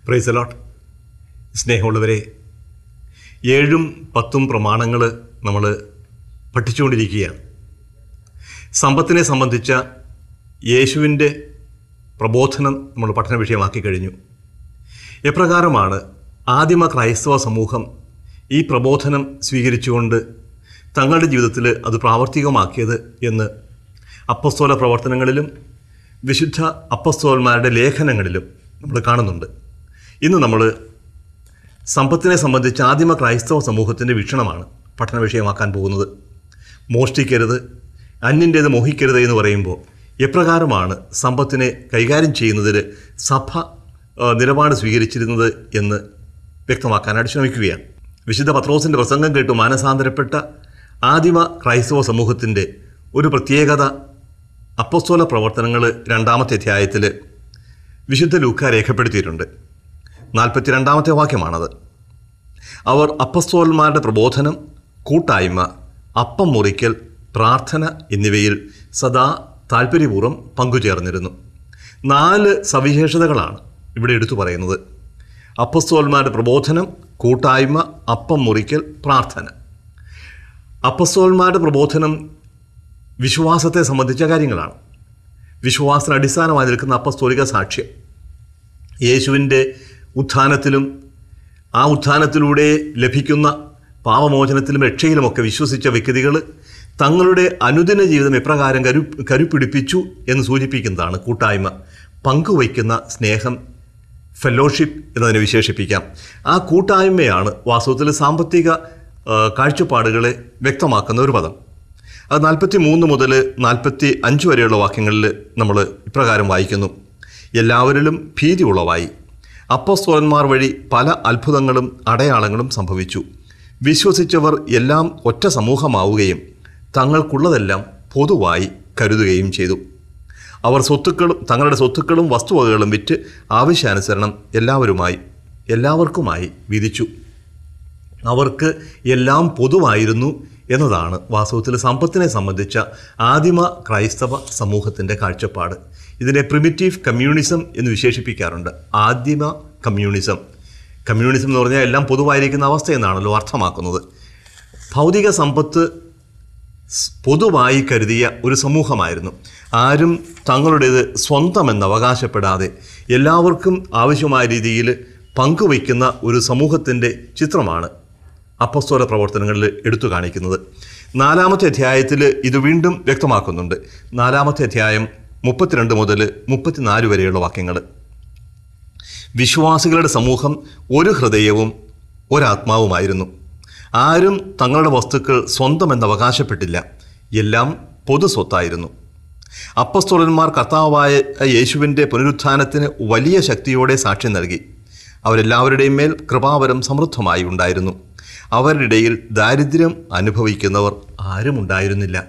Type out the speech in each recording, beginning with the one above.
price allot സ്നേഹമുള്ളവരെ ഏഴും പത്തും പ്രമാണങ്ങൾ നമ്മൾ പഠിച്ചുകൊണ്ടിരിക്കുകയാണ് സമ്പത്തിനെ സംബന്ധിച്ച യേശുവിൻ്റെ പ്രബോധനം നമ്മൾ പഠന വിഷയമാക്കി കഴിഞ്ഞു എപ്രകാരമാണ് ആദിമ ക്രൈസ്തവ സമൂഹം ഈ പ്രബോധനം സ്വീകരിച്ചുകൊണ്ട് തങ്ങളുടെ ജീവിതത്തിൽ അത് പ്രാവർത്തികമാക്കിയത് എന്ന് അപ്പസ്തോല പ്രവർത്തനങ്ങളിലും വിശുദ്ധ അപ്പസ്തോലന്മാരുടെ ലേഖനങ്ങളിലും നമ്മൾ കാണുന്നുണ്ട് ഇന്ന് നമ്മൾ സമ്പത്തിനെ സംബന്ധിച്ച് ആദിമ ക്രൈസ്തവ സമൂഹത്തിൻ്റെ വീക്ഷണമാണ് പഠന വിഷയമാക്കാൻ പോകുന്നത് മോഷ്ടിക്കരുത് അന്യൻ്റേത് മോഹിക്കരുത് എന്ന് പറയുമ്പോൾ എപ്രകാരമാണ് സമ്പത്തിനെ കൈകാര്യം ചെയ്യുന്നതിൽ സഭ ആ, നിലപാട് സ്വീകരിച്ചിരുന്നത് എന്ന് വ്യക്തമാക്കാനായിട്ട് ശ്രമിക്കുകയാണ് വിശുദ്ധ പത്രോസിൻ്റെ പ്രസംഗം കേട്ട് മാനസാന്തരപ്പെട്ട ആദിമ ക്രൈസ്തവ സമൂഹത്തിൻ്റെ ഒരു പ്രത്യേകത അപ്പസ്തോല പ്രവർത്തനങ്ങൾ രണ്ടാമത്തെ അധ്യായത്തിൽ വിശുദ്ധ ലൂക്ക രേഖപ്പെടുത്തിയിട്ടുണ്ട് നാൽപ്പത്തിരണ്ടാമത്തെ വാക്യമാണത് അവർ അപ്പസ്തോലന്മാരുടെ പ്രബോധനം കൂട്ടായ്മ അപ്പം മുറിക്കൽ പ്രാർത്ഥന എന്നിവയിൽ സദാ താല്പര്യപൂർവ്വം പങ്കുചേർന്നിരുന്നു നാല് സവിശേഷതകളാണ് ഇവിടെ എടുത്തു പറയുന്നത് അപ്പസ്തോലന്മാരുടെ പ്രബോധനം കൂട്ടായ്മ അപ്പം മുറിക്കൽ പ്രാർത്ഥന അപ്പസ്തോലന്മാരുടെ പ്രബോധനം വിശ്വാസത്തെ സംബന്ധിച്ച കാര്യങ്ങളാണ് വിശ്വാസത്തിന് അടിസ്ഥാനമായി നിൽക്കുന്ന അപ്പസ്തോലിക സാക്ഷ്യം യേശുവിൻ്റെ ഉത്ഥാനത്തിലും ആ ഉത്ഥാനത്തിലൂടെ ലഭിക്കുന്ന പാപമോചനത്തിലും രക്ഷയിലുമൊക്കെ വിശ്വസിച്ച വ്യക്തികൾ തങ്ങളുടെ അനുദിന ജീവിതം എപ്രകാരം കരു കരുപിടിപ്പിച്ചു എന്ന് സൂചിപ്പിക്കുന്നതാണ് കൂട്ടായ്മ പങ്കുവയ്ക്കുന്ന സ്നേഹം ഫെലോഷിപ്പ് എന്നതിനെ വിശേഷിപ്പിക്കാം ആ കൂട്ടായ്മയാണ് വാസ്തവത്തിൽ സാമ്പത്തിക ആ, കാഴ്ചപ്പാടുകളെ വ്യക്തമാക്കുന്ന ഒരു പദം അത് നാൽപ്പത്തി മൂന്ന് മുതൽ നാൽപ്പത്തി അഞ്ച് വരെയുള്ള വാക്യങ്ങളിൽ നമ്മൾ ഇപ്രകാരം വായിക്കുന്നു എല്ലാവരിലും ഭീതി ഉളവായി അപ്പസ്തോലന്മാർ വഴി പല അത്ഭുതങ്ങളും അടയാളങ്ങളും സംഭവിച്ചു വിശ്വസിച്ചവർ എല്ലാം ഒറ്റ സമൂഹമാവുകയും തങ്ങൾക്കുള്ളതെല്ലാം പൊതുവായി കരുതുകയും ചെയ്തു അവർ സ്വത്തുക്കളും തങ്ങളുടെ സ്വത്തുക്കളും വസ്തുവകകളും വിറ്റ് ആവശ്യാനുസരണം എല്ലാവരുമായി എല്ലാവർക്കുമായി വിധിച്ചു അവർക്ക് എല്ലാം പൊതുവായിരുന്നു എന്നതാണ് വാസ്തവത്തിൽ സമ്പത്തിനെ സംബന്ധിച്ച ആദിമ ക്രൈസ്തവ സമൂഹത്തിൻ്റെ കാഴ്ചപ്പാട് ഇതിനെ പ്രിമിറ്റീവ് കമ്മ്യൂണിസം എന്ന് വിശേഷിപ്പിക്കാറുണ്ട് ആദിമ കമ്മ്യൂണിസം കമ്മ്യൂണിസം എന്ന് പറഞ്ഞാൽ എല്ലാം പൊതുവായിരിക്കുന്ന അവസ്ഥ എന്നാണല്ലോ അർത്ഥമാക്കുന്നത് ഭൗതിക സമ്പത്ത് സ് പൊതുവായി കരുതിയ ഒരു സമൂഹമായിരുന്നു ആരും തങ്ങളുടേത് സ്വന്തമെന്ന് അവകാശപ്പെടാതെ എല്ലാവർക്കും ആവശ്യമായ രീതിയിൽ പങ്കുവയ്ക്കുന്ന ഒരു സമൂഹത്തിൻ്റെ ചിത്രമാണ് അപ്പസ്തോല പ്രവർത്തനങ്ങളിൽ എടുത്തു കാണിക്കുന്നത് നാലാമത്തെ അധ്യായത്തിൽ ഇത് വീണ്ടും വ്യക്തമാക്കുന്നുണ്ട് നാലാമത്തെ അധ്യായം മുപ്പത്തിരണ്ട് മുതൽ മുപ്പത്തിനാല് വരെയുള്ള വാക്യങ്ങൾ വിശ്വാസികളുടെ സമൂഹം ഒരു ഹൃദയവും ഒരാത്മാവുമായിരുന്നു ആരും തങ്ങളുടെ വസ്തുക്കൾ സ്വന്തമെന്ന് അവകാശപ്പെട്ടില്ല എല്ലാം പൊതു സ്വത്തായിരുന്നു അപ്പസ്തോലന്മാർ കർത്താവായ യേശുവിൻ്റെ പുനരുത്ഥാനത്തിന് വലിയ ശക്തിയോടെ സാക്ഷ്യം നൽകി അവരെല്ലാവരുടെയും മേൽ കൃപാവരം സമൃദ്ധമായി ഉണ്ടായിരുന്നു അവരുടെ ഇടയിൽ ദാരിദ്ര്യം അനുഭവിക്കുന്നവർ ആരും ഉണ്ടായിരുന്നില്ല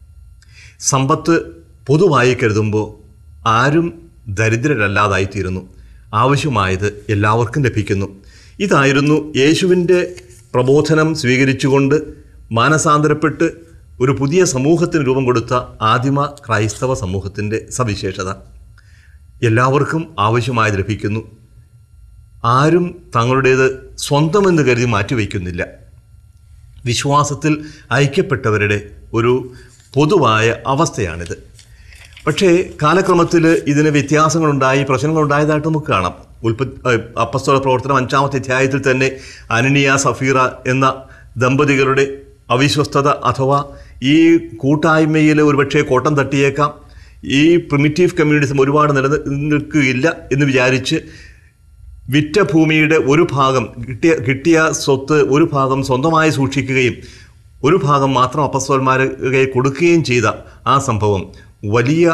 സമ്പത്ത് പൊതുവായി കരുതുമ്പോൾ ആരും ദരിദ്രരല്ലാതായിത്തീരുന്നു ആവശ്യമായത് എല്ലാവർക്കും ലഭിക്കുന്നു ഇതായിരുന്നു യേശുവിൻ്റെ പ്രബോധനം സ്വീകരിച്ചുകൊണ്ട് മാനസാന്തരപ്പെട്ട് ഒരു പുതിയ സമൂഹത്തിന് രൂപം കൊടുത്ത ആദിമ ക്രൈസ്തവ സമൂഹത്തിൻ്റെ സവിശേഷത എല്ലാവർക്കും ആവശ്യമായത് ലഭിക്കുന്നു ആരും തങ്ങളുടേത് സ്വന്തമെന്ന് കരുതി മാറ്റിവെക്കുന്നില്ല വിശ്വാസത്തിൽ ഐക്യപ്പെട്ടവരുടെ ഒരു പൊതുവായ അവസ്ഥയാണിത് പക്ഷേ കാലക്രമത്തിൽ ഇതിന് വ്യത്യാസങ്ങളുണ്ടായി പ്രശ്നങ്ങളുണ്ടായതായിട്ട് നമുക്ക് കാണാം ഉൽപ്പ അപ്പസ്തോല പ്രവർത്തനം അഞ്ചാമത്തെ അധ്യായത്തിൽ തന്നെ അനനിയ സഫീറ എന്ന ദമ്പതികളുടെ അവിശ്വസ്തത അഥവാ ഈ കൂട്ടായ്മയിൽ ഒരുപക്ഷെ കോട്ടം തട്ടിയേക്കാം ഈ പ്രിമിറ്റീവ് കമ്മ്യൂണിസം ഒരുപാട് നിലനിൽക്കുകയില്ല എന്ന് വിചാരിച്ച് വിറ്റ ഭൂമിയുടെ ഒരു ഭാഗം കിട്ടിയ കിട്ടിയ സ്വത്ത് ഒരു ഭാഗം സ്വന്തമായി സൂക്ഷിക്കുകയും ഒരു ഭാഗം മാത്രം അപ്പസ്തോന്മാരെ കൊടുക്കുകയും ചെയ്ത ആ സംഭവം വലിയ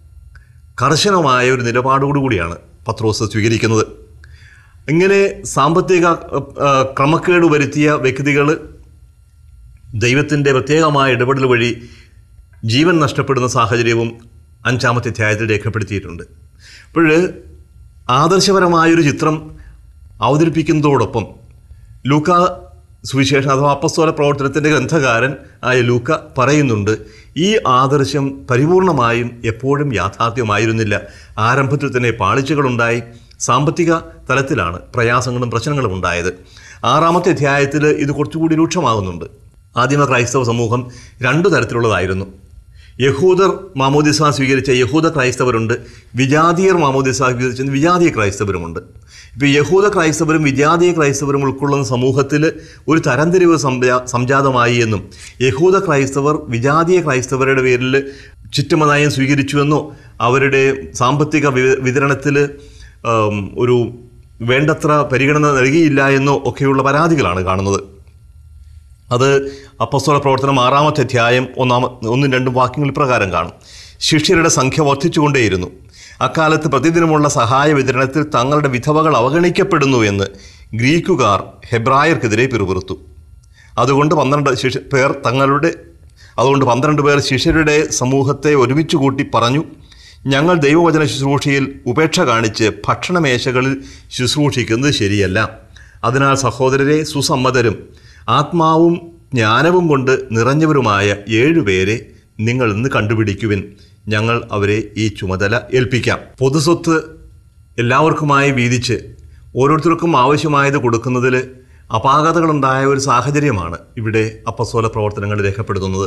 കർശനമായ ഒരു നിലപാടോടുകൂടിയാണ് പത്രോസ് സ്വീകരിക്കുന്നത് ഇങ്ങനെ സാമ്പത്തിക ആ, ക്രമക്കേട് വരുത്തിയ വ്യക്തികൾ ദൈവത്തിൻ്റെ പ്രത്യേകമായ ഇടപെടൽ വഴി ജീവൻ നഷ്ടപ്പെടുന്ന സാഹചര്യവും അഞ്ചാമത്തെ അധ്യായത്തിൽ രേഖപ്പെടുത്തിയിട്ടുണ്ട് അപ്പോൾ ആദർശപരമായൊരു ചിത്രം അവതരിപ്പിക്കുന്നതോടൊപ്പം ലൂക്ക സുവിശേഷം അഥവാ അപ്പസ്തോല പ്രവർത്തനത്തിൻ്റെ ഗ്രന്ഥകാരൻ ആയ ലൂക്ക പറയുന്നുണ്ട് ഈ ആദർശം പരിപൂർണമായും എപ്പോഴും യാഥാർത്ഥ്യമായിരുന്നില്ല ആരംഭത്തിൽ തന്നെ പാളിച്ചകളുണ്ടായി സാമ്പത്തിക തലത്തിലാണ് പ്രയാസങ്ങളും പ്രശ്നങ്ങളും ഉണ്ടായത് ആറാമത്തെ അധ്യായത്തിൽ ഇത് കുറച്ചുകൂടി രൂക്ഷമാകുന്നുണ്ട് ആദിമ ക്രൈസ്തവ സമൂഹം രണ്ടു തരത്തിലുള്ളതായിരുന്നു യഹൂദർ മാമോദിസ സ്വീകരിച്ച യഹൂദ ക്രൈസ്തവരുണ്ട് വിജാതീയർ മാമോദിസ സ്വീകരിച്ച വിജാതീയ ക്രൈസ്തവരുമുണ്ട് ഇപ്പോൾ യഹൂദ ക്രൈസ്തവരും വിജാതീയ ക്രൈസ്തവരും ഉൾക്കൊള്ളുന്ന സമൂഹത്തിൽ ഒരു തരംതിരിവ് സംജാ സംജാതമായി എന്നും യഹൂദ ക്രൈസ്തവർ വിജാതീയ ക്രൈസ്തവരുടെ പേരിൽ ചുറ്റമനയം സ്വീകരിച്ചുവെന്നോ അവരുടെ സാമ്പത്തിക വി- വിതരണത്തിൽ ഉം, ഒരു വേണ്ടത്ര പരിഗണന നൽകിയില്ല എന്നോ ഒക്കെയുള്ള പരാതികളാണ് കാണുന്നത് അത് അപ്പസ്തോല പ്രവർത്തനം ആറാമത്തെ അധ്യായം ഒന്നാമ ഒന്നും രണ്ടും വാക്യങ്ങൾ പ്രകാരം കാണും ശിഷ്യരുടെ സംഖ്യ വർദ്ധിച്ചുകൊണ്ടേയിരുന്നു അക്കാലത്ത് പ്രതിദിനമുള്ള സഹായ വിതരണത്തിൽ തങ്ങളുടെ വിധവകൾ അവഗണിക്കപ്പെടുന്നു എന്ന് ഗ്രീക്കുകാർ ഹെബ്രായർക്കെതിരെ പിറുപിറുത്തു അതുകൊണ്ട് പന്ത്രണ്ട് ശിഷ്യ പേർ തങ്ങളുടെ അതുകൊണ്ട് പന്ത്രണ്ട് പേർ ശിഷ്യരുടെ സമൂഹത്തെ ഒരുമിച്ച് കൂട്ടി പറഞ്ഞു ഞങ്ങൾ ദൈവവചന ശുശ്രൂഷയിൽ ഉപേക്ഷ കാണിച്ച് ഭക്ഷണമേശകളിൽ ശുശ്രൂഷിക്കുന്നത് ശരിയല്ല അതിനാൽ സഹോദരരെ സുസമ്മതരും ആത്മാവും ജ്ഞാനവും കൊണ്ട് നിറഞ്ഞവരുമായ ഏഴുപേരെ നിങ്ങൾ ഇന്ന് കണ്ടുപിടിക്കുവിൻ ഞങ്ങൾ അവരെ ഈ ചുമതല ഏൽപ്പിക്കാം പൊതുസ്വത്ത് എല്ലാവർക്കുമായി വീതിച്ച് ഓരോരുത്തർക്കും ആവശ്യമായത് കൊടുക്കുന്നതിൽ അപാകതകളുണ്ടായ ഒരു സാഹചര്യമാണ് ഇവിടെ അപ്പസ്വല പ്രവർത്തനങ്ങൾ രേഖപ്പെടുത്തുന്നത്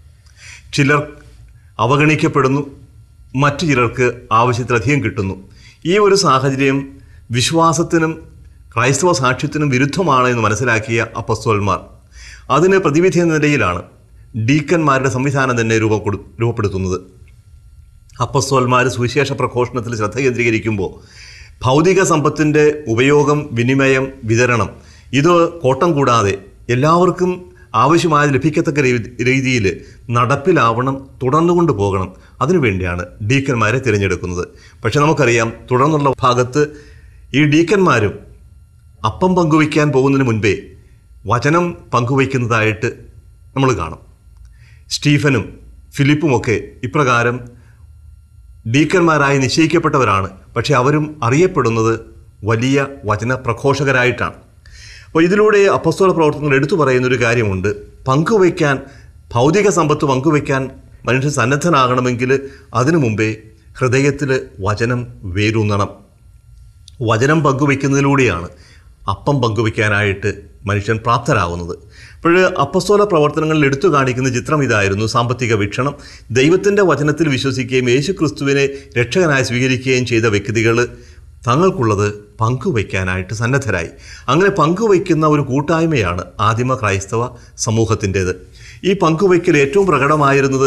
ചിലർ അവഗണിക്കപ്പെടുന്നു മറ്റു ചിലർക്ക് ആവശ്യത്തിലധികം കിട്ടുന്നു ഈ ഒരു സാഹചര്യം വിശ്വാസത്തിനും ക്രൈസ്തവ സാക്ഷ്യത്തിനും വിരുദ്ധമാണ് എന്ന് മനസ്സിലാക്കിയ അപ്പസ്തോലന്മാർ അതിന് പ്രതിവിധി എന്ന നിലയിലാണ് ഡീക്കന്മാരുടെ സംവിധാനം തന്നെ രൂപ കൊടു- രൂപപ്പെടുത്തുന്നത് അപ്പസ്തോൽമാർ സുവിശേഷ പ്രഘോഷണത്തിൽ ശ്രദ്ധ കേന്ദ്രീകരിക്കുമ്പോൾ ഭൗതിക സമ്പത്തിൻ്റെ ഉപയോഗം വിനിമയം വിതരണം ഇത് കോട്ടം കൂടാതെ എല്ലാവർക്കും ആവശ്യമായത് ലഭിക്കത്തക്ക രീതിയിൽ നടപ്പിലാവണം തുടർന്നുകൊണ്ട് പോകണം അതിനുവേണ്ടിയാണ് ഡീക്കന്മാരെ തിരഞ്ഞെടുക്കുന്നത് പക്ഷെ നമുക്കറിയാം തുടർന്നുള്ള ഭാഗത്ത് ഈ ഡീക്കന്മാരും അപ്പം പങ്കുവയ്ക്കാൻ പോകുന്നതിന് മുൻപേ വചനം പങ്കുവയ്ക്കുന്നതായിട്ട് നമ്മൾ കാണും സ്റ്റീഫനും ഫിലിപ്പുമൊക്കെ ഇപ്രകാരം ഡീക്കന്മാരായി നിശ്ചയിക്കപ്പെട്ടവരാണ് പക്ഷെ അവരും അറിയപ്പെടുന്നത് വലിയ വചന പ്രഘോഷകരായിട്ടാണ് അപ്പോൾ ഇതിലൂടെ അപ്പസ്തോല പ്രവർത്തനങ്ങൾ എടുത്തു പറയുന്ന ഒരു കാര്യമുണ്ട് പങ്കുവയ്ക്കാൻ ഭൗതിക സമ്പത്ത് പങ്കുവയ്ക്കാൻ മനുഷ്യൻ സന്നദ്ധനാകണമെങ്കിൽ അതിനു മുമ്പേ ഹൃദയത്തിൽ വചനം വേരൂന്നണം വചനം പങ്കുവയ്ക്കുന്നതിലൂടെയാണ് അപ്പം പങ്കുവയ്ക്കാനായിട്ട് മനുഷ്യൻ പ്രാപ്തരാകുന്നത് അപ്പോൾ അപ്പസ്തോല പ്രവർത്തനങ്ങളിൽ എടുത്തു കാണിക്കുന്ന ചിത്രം ഇതായിരുന്നു സാമ്പത്തിക വീക്ഷണം ദൈവത്തിൻ്റെ വചനത്തിൽ വിശ്വസിക്കുകയും യേശു ക്രിസ്തുവിനെ രക്ഷകനായി സ്വീകരിക്കുകയും ചെയ്ത വ്യക്തികൾ തങ്ങൾക്കുള്ളത് പങ്കുവയ്ക്കാനായിട്ട് സന്നദ്ധരായി അങ്ങനെ പങ്കുവയ്ക്കുന്ന ഒരു കൂട്ടായ്മയാണ് ആദിമ ക്രൈസ്തവ സമൂഹത്തിൻ്റേത് ഈ പങ്കുവയ്ക്കൽ ഏറ്റവും പ്രകടമായിരുന്നത്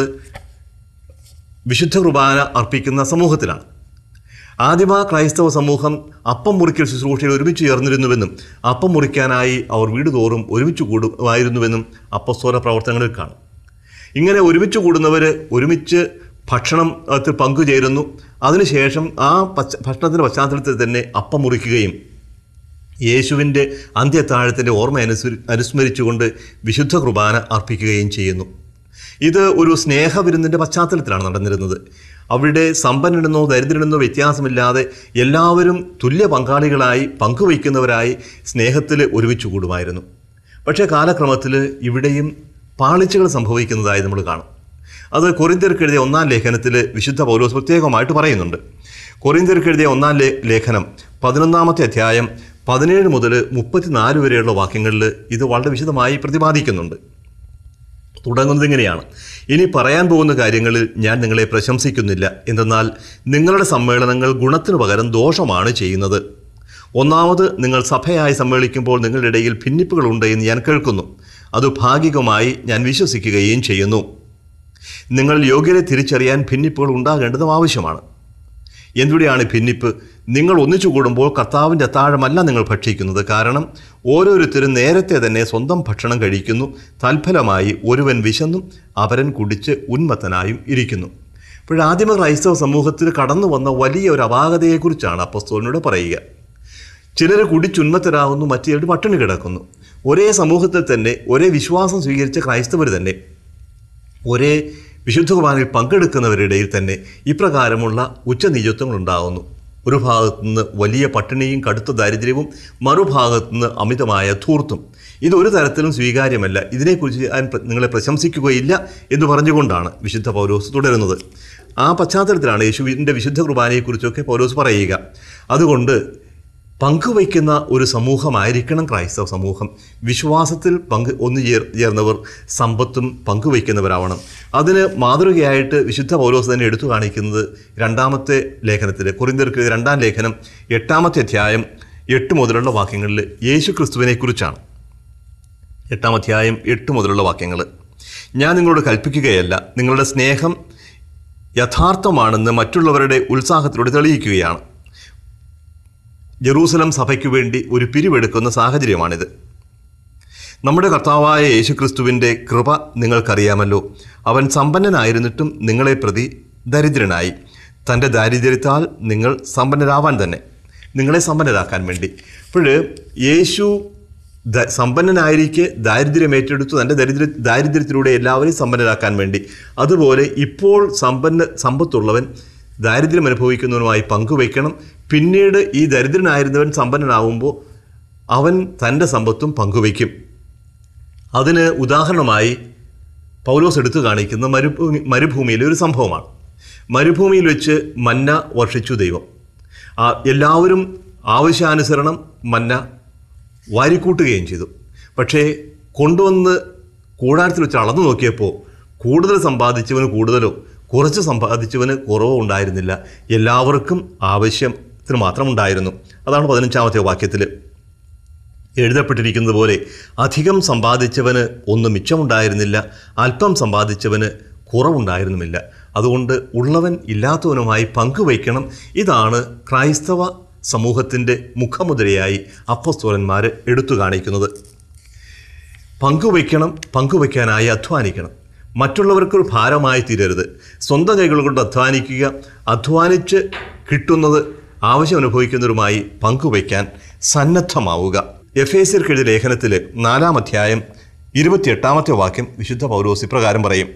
വിശുദ്ധ കുർബാന അർപ്പിക്കുന്ന സമൂഹത്തിലാണ് ആദിമ ക്രൈസ്തവ സമൂഹം അപ്പം മുറിക്കൽ ശുശ്രൂഷയിൽ ഒരുമിച്ച് ചേർന്നിരുന്നുവെന്നും അപ്പം മുറിക്കാനായി അവർ വീട് തോറും ഒരുമിച്ച് കൂടുമായിരുന്നുവെന്നും അപ്പസ്തോല പ്രവർത്തനങ്ങളിൽ കാണും ഇങ്ങനെ ഒരുമിച്ച് കൂടുന്നവർ ഒരുമിച്ച് ഭക്ഷണത്തിൽ പങ്കുചേരുന്നു അതിനുശേഷം ആ പശ്ച ഭക്ഷണത്തിൻ്റെ പശ്ചാത്തലത്തിൽ തന്നെ അപ്പം മുറിക്കുകയും യേശുവിൻ്റെ അന്ത്യത്താഴത്തിൻ്റെ ഓർമ്മ അനുസ്മരി അനുസ്മരിച്ചുകൊണ്ട് വിശുദ്ധ കുർബാന അർപ്പിക്കുകയും ചെയ്യുന്നു ഇത് ഒരു സ്നേഹവിരുന്നിൻ്റെ പശ്ചാത്തലത്തിലാണ് നടന്നിരുന്നത് അവിടെ സമ്പന്നനെന്നോ ദരിദ്രനെന്നോ വ്യത്യാസമില്ലാതെ എല്ലാവരും തുല്യ പങ്കാളികളായി പങ്കുവയ്ക്കുന്നവരായി സ്നേഹത്തിൽ ഒരുമിച്ച് കൂടുമായിരുന്നു പക്ഷേ കാലക്രമത്തിൽ ഇവിടെയും പാളിച്ചകൾ സംഭവിക്കുന്നതായി നമ്മൾ കാണും അത് കൊറിന്ത്യർക്ക് എഴുതിയ ഒന്നാം ലേഖനത്തിൽ വിശുദ്ധ പൗലോസ് പ്രത്യേകമായിട്ട് പറയുന്നുണ്ട് കൊറിന്ത്യർക്ക് എഴുതിയ ഒന്നാം ലേ ലേഖനം പതിനൊന്നാമത്തെ അധ്യായം പതിനേഴ് മുതൽ മുപ്പത്തിനാല് വരെയുള്ള വാക്യങ്ങളിൽ ഇത് വളരെ വിശദമായി പ്രതിപാദിക്കുന്നുണ്ട് തുടങ്ങുന്നത് ഇങ്ങനെയാണ് ഇനി പറയാൻ പോകുന്ന കാര്യങ്ങളിൽ ഞാൻ നിങ്ങളെ പ്രശംസിക്കുന്നില്ല എന്തെന്നാൽ നിങ്ങളുടെ സമ്മേളനങ്ങൾ ഗുണത്തിനു പകരം ദോഷമാണ് ചെയ്യുന്നത് ഒന്നാമത് നിങ്ങൾ സഭയായി സമ്മേളിക്കുമ്പോൾ നിങ്ങളുടെ ഇടയിൽ ഭിന്നിപ്പുകളുണ്ട് എന്ന് ഞാൻ കേൾക്കുന്നു അത് ഭാഗികമായി ഞാൻ വിശ്വസിക്കുകയും ചെയ്യുന്നു നിങ്ങൾ യോഗ്യരെ തിരിച്ചറിയാൻ ഭിന്നിപ്പുകൾ ഉണ്ടാകേണ്ടതും ആവശ്യമാണ് എന്തുടെയാണ് ഈ ഭിന്നിപ്പ് നിങ്ങൾ ഒന്നിച്ചു കൂടുമ്പോൾ കർത്താവിൻ്റെ അത്താഴമല്ല നിങ്ങൾ ഭക്ഷിക്കുന്നത് കാരണം ഓരോരുത്തരും നേരത്തെ തന്നെ സ്വന്തം ഭക്ഷണം കഴിക്കുന്നു തൽഫലമായി ഒരുവൻ വിശന്നും അവരൻ കുടിച്ച് ഉന്മത്തനായും ഇരിക്കുന്നു അപ്പോൾ ആദിമ ക്രൈസ്തവ സമൂഹത്തിൽ കടന്നു വന്ന വലിയ ഒരു അപാകതയെക്കുറിച്ചാണ് അപ്പസ്തോലിനോട് പറയുക ചിലർ കുടിച്ചുന്മത്തരാകുന്നു മറ്റു ചിലർ പട്ടിണി കിടക്കുന്നു ഒരേ സമൂഹത്തിൽ തന്നെ ഒരേ വിശ്വാസം സ്വീകരിച്ച ക്രൈസ്തവർ തന്നെ ഒരേ വിശുദ്ധ കുർബാനയിൽ പങ്കെടുക്കുന്നവരുടെ ഇടയിൽ തന്നെ ഇപ്രകാരമുള്ള ഉച്ചനീചത്വങ്ങൾ ഉണ്ടാകുന്നു ഒരു ഭാഗത്തു നിന്ന് വലിയ പട്ടിണിയും കടുത്ത ദാരിദ്ര്യവും മറുഭാഗത്തു നിന്ന് അമിതമായ ധൂർത്തും ഇതൊരു തരത്തിലും സ്വീകാര്യമല്ല ഇതിനെക്കുറിച്ച് ഞാൻ പ്ര- നിങ്ങളെ പ്രശംസിക്കുകയില്ല എന്ന് പറഞ്ഞുകൊണ്ടാണ് വിശുദ്ധ പൗലോസ് തുടരുന്നത് ആ പശ്ചാത്തലത്തിലാണ് യേശുവിൻ്റെ വിശുദ്ധ കുർബാനയെക്കുറിച്ചൊക്കെ പൗലോസ് പറയുക അതുകൊണ്ട് പങ്കുവയ്ക്കുന്ന ഒരു സമൂഹമായിരിക്കണം ക്രൈസ്തവ സമൂഹം വിശ്വാസത്തിൽ പങ്ക് ഒന്നു ചേർ ചേർന്നവർ സമ്പത്തും പങ്കുവയ്ക്കുന്നവരാവണം അതിന് മാതൃകയായിട്ട് വിശുദ്ധ പൗലോസ് തന്നെ എടുത്തു കാണിക്കുന്നത് രണ്ടാമത്തെ ലേഖനത്തിൽ കുറിന്തർക്ക് രണ്ടാം ലേഖനം എട്ടാമത്തെ അധ്യായം എട്ട് മുതലുള്ള വാക്യങ്ങളിൽ യേശു ക്രിസ്തുവിനെക്കുറിച്ചാണ് എട്ടാം അധ്യായം എട്ട് മുതലുള്ള വാക്യങ്ങൾ ഞാൻ നിങ്ങളോട് കൽപ്പിക്കുകയല്ല നിങ്ങളുടെ സ്നേഹം യഥാർത്ഥമാണെന്ന് മറ്റുള്ളവരുടെ ഉത്സാഹത്തിലൂടെ തെളിയിക്കുകയാണ് ജെറൂസലം സഭയ്ക്കു വേണ്ടി ഒരു പിരിവെടുക്കുന്ന സാഹചര്യമാണിത് നമ്മുടെ കർത്താവായ യേശുക്രിസ്തുവിൻ്റെ കൃപ നിങ്ങൾക്കറിയാമല്ലോ അവൻ സമ്പന്നനായിരുന്നിട്ടും നിങ്ങളെ പ്രതി ദരിദ്രനായി തൻ്റെ ദാരിദ്ര്യത്താൽ നിങ്ങൾ സമ്പന്നരാവാൻ തന്നെ നിങ്ങളെ സമ്പന്നരാക്കാൻ വേണ്ടി അപ്പോൾ യേശു ദ- സമ്പന്നനായിരിക്കെ ദാരിദ്ര്യം ഏറ്റെടുത്തു തൻ്റെ ദരിദ്ര ദാരിദ്ര്യത്തിലൂടെ എല്ലാവരെയും സമ്പന്നരാക്കാൻ വേണ്ടി അതുപോലെ ഇപ്പോൾ സമ്പന്ന സമ്പത്തുള്ളവൻ ദാരിദ്ര്യം അനുഭവിക്കുന്നവനുമായി പങ്കുവയ്ക്കണം പിന്നീട് ഈ ദരിദ്രനായിരുന്നവൻ സമ്പന്നനാവുമ്പോൾ അവൻ തൻ്റെ സമ്പത്തും പങ്കുവയ്ക്കും അതിന് ഉദാഹരണമായി പൗലോസ് എടുത്തു കാണിക്കുന്ന മരുഭൂമി മരുഭൂമിയിലെ ഒരു സംഭവമാണ് മരുഭൂമിയിൽ വെച്ച് മന്ന വർഷിച്ചു ദൈവം ആ എല്ലാവരും ആവശ്യാനുസരണം മന്ന വാരിക്കൂട്ടുകയും ചെയ്തു പക്ഷേ കൊണ്ടുവന്ന് കൂടാരത്തിൽ വെച്ച് അളന്നു നോക്കിയപ്പോൾ കൂടുതൽ സമ്പാദിച്ചവന് കൂടുതലോ കുറച്ച് സമ്പാദിച്ചവന് കുറവോ ഉണ്ടായിരുന്നില്ല എല്ലാവർക്കും ആവശ്യത്തിന് മാത്രം ഉണ്ടായിരുന്നു അതാണ് പതിനഞ്ചാമത്തെ വാക്യത്തിൽ എഴുതപ്പെട്ടിരിക്കുന്നത് പോലെ അധികം സമ്പാദിച്ചവന് ഒന്നും മിച്ചമുണ്ടായിരുന്നില്ല അല്പം സമ്പാദിച്ചവന് കുറവുണ്ടായിരുന്നുമില്ല അതുകൊണ്ട് ഉള്ളവൻ ഇല്ലാത്തവനുമായി പങ്കുവയ്ക്കണം ഇതാണ് ക്രൈസ്തവ സമൂഹത്തിൻ്റെ മുഖമുദ്രയായി അപ്പസ്തോലന്മാർ എടുത്തു കാണിക്കുന്നത് പങ്കുവയ്ക്കണം പങ്കുവയ്ക്കാനായി അധ്വാനിക്കണം മറ്റുള്ളവർക്കൊരു ഭാരമായി തീരരുത് സ്വന്തം കൈകൾ കൊണ്ട് അധ്വാനിക്കുക അധ്വാനിച്ച് കിട്ടുന്നത് ആവശ്യം അനുഭവിക്കുന്നവരുമായി പങ്കുവയ്ക്കാൻ സന്നദ്ധമാവുക എഫ് എ സിർക്ക് എഴുതിയ ലേഖനത്തിൽ നാലാം അധ്യായം ഇരുപത്തിയെട്ടാമത്തെ വാക്യം വിശുദ്ധ പൗലോസ് ഇപ്രകാരം പറയും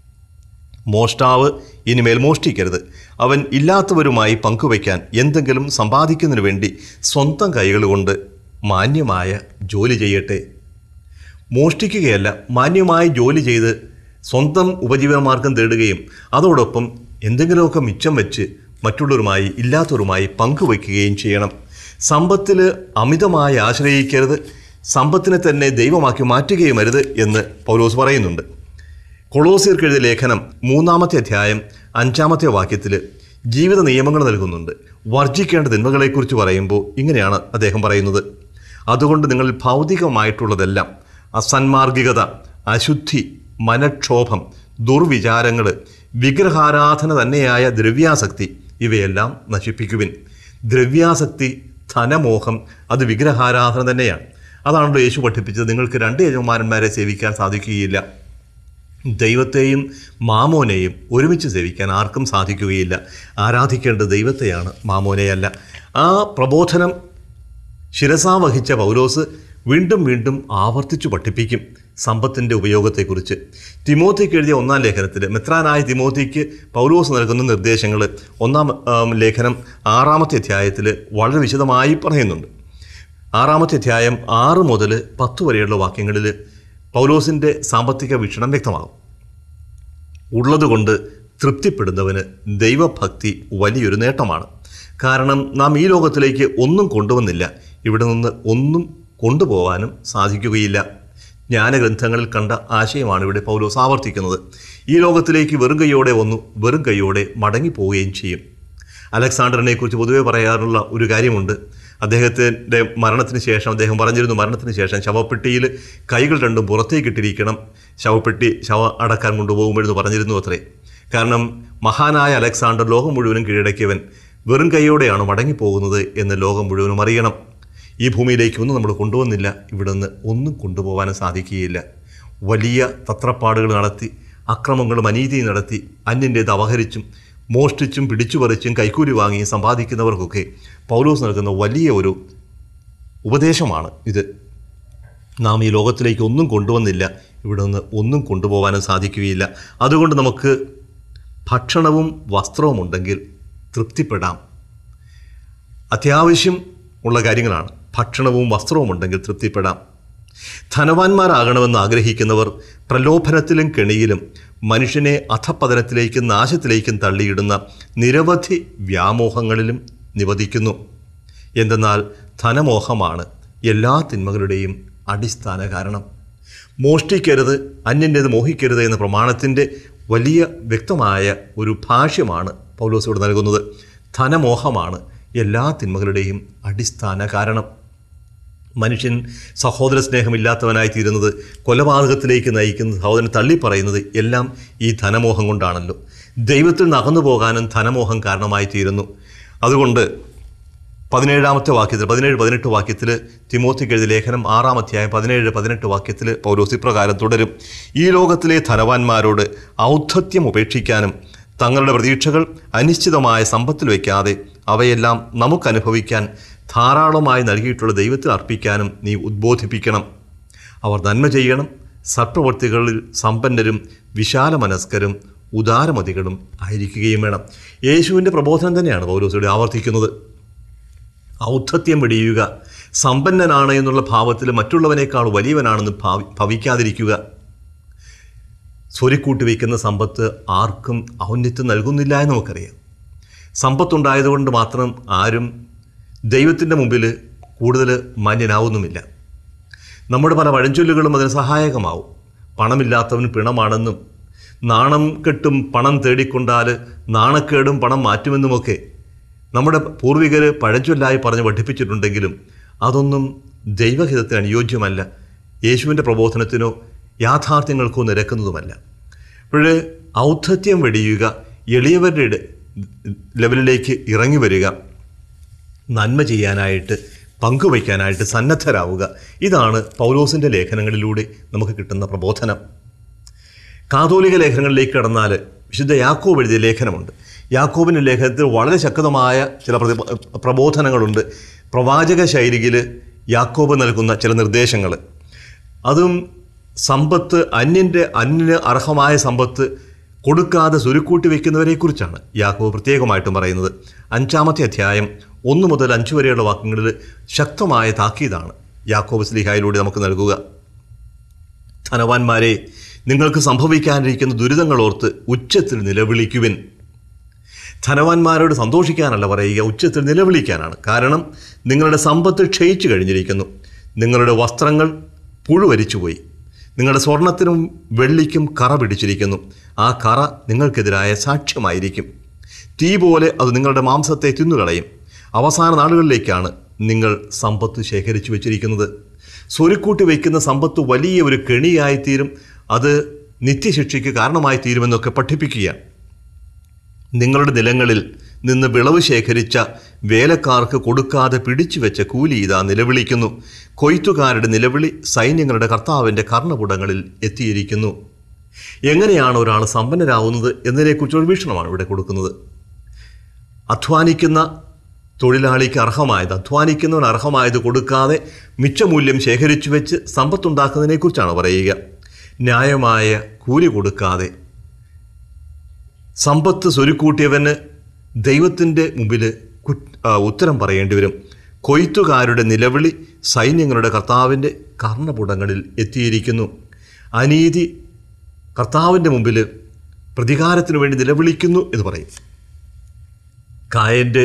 മോഷ്ടാവ് ഇനിമേൽ മോഷ്ടിക്കരുത് അവൻ ഇല്ലാത്തവരുമായി പങ്കുവയ്ക്കാൻ എന്തെങ്കിലും സമ്പാദിക്കുന്നതിന് വേണ്ടി സ്വന്തം കൈകൾ കൊണ്ട് മാന്യമായ ജോലി ചെയ്യട്ടെ മോഷ്ടിക്കുകയല്ല മാന്യമായി ജോലി ചെയ്ത് സ്വന്തം ഉപജീവനമാർഗം തേടുകയും അതോടൊപ്പം എന്തെങ്കിലുമൊക്കെ മിച്ചം വെച്ച് മറ്റുള്ളവരുമായി ഇല്ലാത്തവരുമായി പങ്കുവയ്ക്കുകയും ചെയ്യണം സമ്പത്തിൽ അമിതമായി ആശ്രയിക്കരുത് സമ്പത്തിനെ തന്നെ ദൈവമാക്കി മാറ്റുകയും അരുത് എന്ന് പൗലോസ് പറയുന്നുണ്ട് കൊളോസിയർക്ക് എഴുതിയ ലേഖനം മൂന്നാമത്തെ അധ്യായം അഞ്ചാമത്തെ വാക്യത്തിൽ ജീവിത നിയമങ്ങൾ നൽകുന്നുണ്ട് വർജിക്കേണ്ട തിന്മകളെക്കുറിച്ച് പറയുമ്പോൾ ഇങ്ങനെയാണ് അദ്ദേഹം പറയുന്നത് അതുകൊണ്ട് നിങ്ങൾ ഭൗതികമായിട്ടുള്ളതെല്ലാം അസന്മാർഗികത അശുദ്ധി മനക്ഷോഭം ദുർവിചാരങ്ങൾ വിഗ്രഹാരാധന തന്നെയായ ദ്രവ്യാസക്തി ഇവയെല്ലാം നശിപ്പിക്കുവിൻ ദ്രവ്യാസക്തി ധനമോഹം അത് വിഗ്രഹാരാധന തന്നെയാണ് അതാണല്ലോ യേശു പഠിപ്പിച്ചത് നിങ്ങൾക്ക് രണ്ട് യജമാനന്മാരെ സേവിക്കാൻ സാധിക്കുകയില്ല ദൈവത്തെയും മാമോനെയും ഒരുമിച്ച് സേവിക്കാൻ ആർക്കും സാധിക്കുകയില്ല ആരാധിക്കേണ്ടത് ദൈവത്തെയാണ് മാമോനെയല്ല ആ പ്രബോധനം ശിരസാ വഹിച്ച പൗലോസ് വീണ്ടും വീണ്ടും ആവർത്തിച്ചു പഠിപ്പിക്കും സമ്പത്തിൻ്റെ ഉപയോഗത്തെക്കുറിച്ച് തിമോത്തിക്ക് എഴുതിയ ഒന്നാം ലേഖനത്തിൽ മെത്രാനായ തിമോത്തിക്ക് പൗലോസ് നൽകുന്ന നിർദ്ദേശങ്ങൾ ഒന്നാം ആം, ലേഖനം ആറാമത്തെ അധ്യായത്തിൽ വളരെ വിശദമായി പറയുന്നുണ്ട് ആറാമത്തെ അധ്യായം ആറ് മുതൽ പത്ത് വരെയുള്ള വാക്യങ്ങളിൽ പൗലോസിൻ്റെ സാമ്പത്തിക വീക്ഷണം വ്യക്തമാകും ഉള്ളതുകൊണ്ട് തൃപ്തിപ്പെടുന്നവന് ദൈവഭക്തി വലിയൊരു നേട്ടമാണ് കാരണം നാം ഈ ലോകത്തിലേക്ക് ഒന്നും കൊണ്ടുവന്നില്ല ഇവിടെ നിന്ന് ഒന്നും കൊണ്ടുപോകാനും സാധിക്കുകയില്ല ജ്ഞാനഗ്രന്ഥങ്ങളിൽ കണ്ട ആശയമാണ് ഇവിടെ പൗലോസ് ആവർത്തിക്കുന്നത് ഈ ലോകത്തിലേക്ക് വെറും കൈയോടെ വന്നു വെറും കൈയോടെ മടങ്ങിപ്പോവുകയും ചെയ്യും അലക്സാണ്ടറിനെ കുറിച്ച് പൊതുവെ പറയാറുള്ള ഒരു കാര്യമുണ്ട് അദ്ദേഹത്തിൻ്റെ മരണത്തിന് ശേഷം അദ്ദേഹം പറഞ്ഞിരുന്നു മരണത്തിന് ശേഷം ശവപ്പെട്ടിയിൽ കൈകൾ രണ്ടും പുറത്തേക്കിട്ടിരിക്കണം ശവപ്പെട്ടി ശവ അടക്കാൻ കൊണ്ടുപോകുമെന്ന് പറഞ്ഞിരുന്നു അത്രേ കാരണം മഹാനായ അലക്സാണ്ടർ ലോകം മുഴുവനും കീഴടക്കിയവൻ വെറും കൈയോടെയാണ് മടങ്ങിപ്പോകുന്നത് എന്ന് ലോകം മുഴുവനും അറിയണം ഈ ഭൂമിയിലേക്ക് ഒന്നും നമ്മൾ കൊണ്ടുവന്നില്ല ഇവിടെ നിന്ന് ഒന്നും കൊണ്ടുപോകാനും സാധിക്കുകയില്ല വലിയ തത്രപ്പാടുകൾ നടത്തി അക്രമങ്ങളും അനീതിയും നടത്തി അന്യൻ്റേത് അപഹരിച്ചും മോഷ്ടിച്ചും പിടിച്ചുപറിച്ചും കൈക്കൂലി വാങ്ങിയും സമ്പാദിക്കുന്നവർക്കൊക്കെ പൗലോസ് നൽകുന്ന വലിയ ഒരു ഉപദേശമാണ് ഇത് നാം ഈ ലോകത്തിലേക്ക് ഒന്നും കൊണ്ടുവന്നില്ല ഇവിടെ നിന്ന് ഒന്നും കൊണ്ടുപോകാനും സാധിക്കുകയില്ല അതുകൊണ്ട് നമുക്ക് ഭക്ഷണവും വസ്ത്രവും ഉണ്ടെങ്കിൽ തൃപ്തിപ്പെടാം അത്യാവശ്യം ഉള്ള കാര്യങ്ങളാണ് ഭക്ഷണവും വസ്ത്രവും ഉണ്ടെങ്കിൽ തൃപ്തിപ്പെടാം ധനവാന്മാരാകണമെന്ന് ആഗ്രഹിക്കുന്നവർ പ്രലോഭനത്തിലും കെണിയിലും മനുഷ്യനെ അധപ്പതനത്തിലേക്കും നാശത്തിലേക്കും തള്ളിയിടുന്ന നിരവധി വ്യാമോഹങ്ങളിലും നിവദിക്കുന്നു എന്തെന്നാൽ ധനമോഹമാണ് എല്ലാ തിന്മകളുടെയും അടിസ്ഥാന കാരണം മോഷ്ടിക്കരുത് അന്യൻ്റേത് മോഹിക്കരുത് എന്ന പ്രമാണത്തിൻ്റെ വലിയ വ്യക്തമായ ഒരു ഭാഷ്യമാണ് പൗലോസോട് നൽകുന്നത് ധനമോഹമാണ് എല്ലാ തിന്മകളുടെയും അടിസ്ഥാന കാരണം മനുഷ്യൻ സഹോദര സ്നേഹമില്ലാത്തവനായി തീരുന്നത് കൊലപാതകത്തിലേക്ക് നയിക്കുന്നത് സഹോദരൻ തള്ളിപ്പറയുന്നത് എല്ലാം ഈ ധനമോഹം കൊണ്ടാണല്ലോ ദൈവത്തിൽ നിന്ന് അകന്നു പോകാനും ധനമോഹം കാരണമായി തീരുന്നു അതുകൊണ്ട് പതിനേഴാമത്തെ വാക്യത്തിൽ പതിനേഴ് പതിനെട്ട് വാക്യത്തിൽ തിമോത്തിക്ക് എഴുതിയ ലേഖനം ആറാം അധ്യായം പതിനേഴ് പതിനെട്ട് വാക്യത്തിൽ പൗലോസ് ഇപ്രകാരം തുടരും ഈ ലോകത്തിലെ ധനവാന്മാരോട് ഔദ്ധത്യം ഉപേക്ഷിക്കാനും തങ്ങളുടെ പ്രതീക്ഷകൾ അനിശ്ചിതമായ സമ്പത്തിൽ വയ്ക്കാതെ അവയെല്ലാം നമുക്ക് അനുഭവിക്കാൻ ധാരാളമായി നൽകിയിട്ടുള്ള ദൈവത്തിൽ അർപ്പിക്കാനും നീ ഉദ്ബോധിപ്പിക്കണം അവർ നന്മ ചെയ്യണം സത്പ്രവർത്തികളിൽ സമ്പന്നരും വിശാലമനസ്കരും ഉദാരമതികളും ആയിരിക്കുകയും വേണം യേശുവിൻ്റെ പ്രബോധനം തന്നെയാണ് പൗലോസിയുടെ ആവർത്തിക്കുന്നത് ഔദ്ധത്യം വെടിയുക സമ്പന്നനാണ് എന്നുള്ള ഭാവത്തിൽ മറ്റുള്ളവനേക്കാൾ വലിയവനാണെന്ന് ഭാവി ഭവിക്കാതിരിക്കുക സ്വരിക്കൂട്ടി വയ്ക്കുന്ന സമ്പത്ത് ആർക്കും ഔന്നത്യം നൽകുന്നില്ല എന്ന് നമുക്കറിയാം സമ്പത്തുണ്ടായതുകൊണ്ട് മാത്രം ആരും ദൈവത്തിൻ്റെ മുമ്പിൽ കൂടുതൽ മാന്യനാവുന്നുമില്ല നമ്മുടെ പല വഴഞ്ചൊല്ലുകളും അതിന് സഹായകമാവും പണമില്ലാത്തവൻ പിണമാണെന്നും നാണം കെട്ടും പണം തേടിക്കൊണ്ടാൽ നാണക്കേടും പണം മാറ്റുമെന്നുമൊക്കെ നമ്മുടെ പൂർവികർ പഴഞ്ചൊല്ലായി പറഞ്ഞ് പഠിപ്പിച്ചിട്ടുണ്ടെങ്കിലും അതൊന്നും ദൈവഹിതത്തിന് അനുയോജ്യമല്ല യേശുവിൻ്റെ പ്രബോധനത്തിനോ യാഥാർത്ഥ്യങ്ങൾക്കോ നിരക്കുന്നതുമല്ല അപ്പോൾ ഔദ്ധത്യം വെടിയുക എളിയവരുടെ ഇട- ലെവലിലേക്ക് ഇറങ്ങി വരിക നന്മ ചെയ്യാനായിട്ട് പങ്കുവയ്ക്കാനായിട്ട് സന്നദ്ധരാവുക ഇതാണ് പൗലോസിൻ്റെ ലേഖനങ്ങളിലൂടെ നമുക്ക് കിട്ടുന്ന പ്രബോധനം കാതോലിക ലേഖനങ്ങളിലേക്ക് കടന്നാൽ വിശുദ്ധ യാക്കോബ് എഴുതിയ ലേഖനമുണ്ട് യാക്കോബിൻ്റെ ലേഖനത്തിൽ വളരെ ശക്തമായ ചില പ്രതി പ്രബോധനങ്ങളുണ്ട് പ്രവാചക ശൈലിയിൽ യാക്കോബ് നൽകുന്ന ചില നിർദ്ദേശങ്ങൾ അതും സമ്പത്ത് അന്യൻ്റെ അന്യന് അർഹമായ സമ്പത്ത് കൊടുക്കാതെ സുരുക്കൂട്ടി വയ്ക്കുന്നവരെക്കുറിച്ചാണ് യാക്കോബ് പ്രത്യേകമായിട്ടും പറയുന്നത് അഞ്ചാമത്തെ അധ്യായം ഒന്ന് മുതൽ അഞ്ച് വരെയുള്ള വാക്യങ്ങളിൽ ശക്തമായ താക്കീതാണ് യാക്കോബ് സ്ലിഹായിലൂടെ നമുക്ക് നൽകുക ധനവാന്മാരെ നിങ്ങൾക്ക് സംഭവിക്കാനിരിക്കുന്ന ദുരിതങ്ങൾ ഓർത്ത് ഉച്ചത്തിൽ നിലവിളിക്കുവിൻ ധനവാന്മാരോട് സന്തോഷിക്കാനല്ല പറയുക ഉച്ചത്തിൽ നിലവിളിക്കാനാണ് കാരണം നിങ്ങളുടെ സമ്പത്ത് ക്ഷയിച്ചു കഴിഞ്ഞിരിക്കുന്നു നിങ്ങളുടെ വസ്ത്രങ്ങൾ പുഴുവരിച്ചുപോയി നിങ്ങളുടെ സ്വർണത്തിനും വെള്ളിക്കും കറ പിടിച്ചിരിക്കുന്നു ആ കറ നിങ്ങൾക്കെതിരായ സാക്ഷ്യമായിരിക്കും തീ പോലെ അത് നിങ്ങളുടെ മാംസത്തെ തിന്നുകളയും അവസാന നാളുകളിലേക്കാണ് നിങ്ങൾ സമ്പത്ത് ശേഖരിച്ചു വെച്ചിരിക്കുന്നത് സ്വരുക്കൂട്ടി വയ്ക്കുന്ന സമ്പത്ത് വലിയ ഒരു കെണിയായിത്തീരും അത് നിത്യശിക്ഷയ്ക്ക് കാരണമായി തീരുമെന്നൊക്കെ പഠിപ്പിക്കുകയാണ് നിങ്ങളുടെ നിലങ്ങളിൽ നിന്ന് വിളവ് ശേഖരിച്ച വേലക്കാർക്ക് കൊടുക്കാതെ പിടിച്ചു വെച്ച കൂലി ഇതാ നിലവിളിക്കുന്നു കൊയ്ത്തുകാരുടെ നിലവിളി സൈന്യങ്ങളുടെ കർത്താവിൻ്റെ കർണപുടങ്ങളിൽ എത്തിയിരിക്കുന്നു എങ്ങനെയാണ് ഒരാൾ സമ്പന്നരാകുന്നത് എന്നതിനെക്കുറിച്ചൊരു വീക്ഷണമാണ് ഇവിടെ കൊടുക്കുന്നത് അധ്വാനിക്കുന്ന തൊഴിലാളിക്ക് അർഹമായത് അധ്വാനിക്കുന്നവന് അർഹമായത് കൊടുക്കാതെ മിച്ചമൂല്യം ശേഖരിച്ചു വെച്ച് സമ്പത്തുണ്ടാക്കുന്നതിനെക്കുറിച്ചാണ് പറയുക ന്യായമായ കൂലി കൊടുക്കാതെ സമ്പത്ത് സ്വരുക്കൂട്ടിയവന് ദൈവത്തിൻ്റെ മുമ്പിൽ കുറ്റ് ആ, ഉത്തരം പറയേണ്ടി വരും കൊയ്ത്തുകാരുടെ നിലവിളി സൈന്യങ്ങളുടെ കർത്താവിൻ്റെ കർണപുടങ്ങളിൽ എത്തിയിരിക്കുന്നു അനീതി കർത്താവിൻ്റെ മുമ്പിൽ പ്രതികാരത്തിനു വേണ്ടി നിലവിളിക്കുന്നു എന്ന് പറയും കായൻ്റെ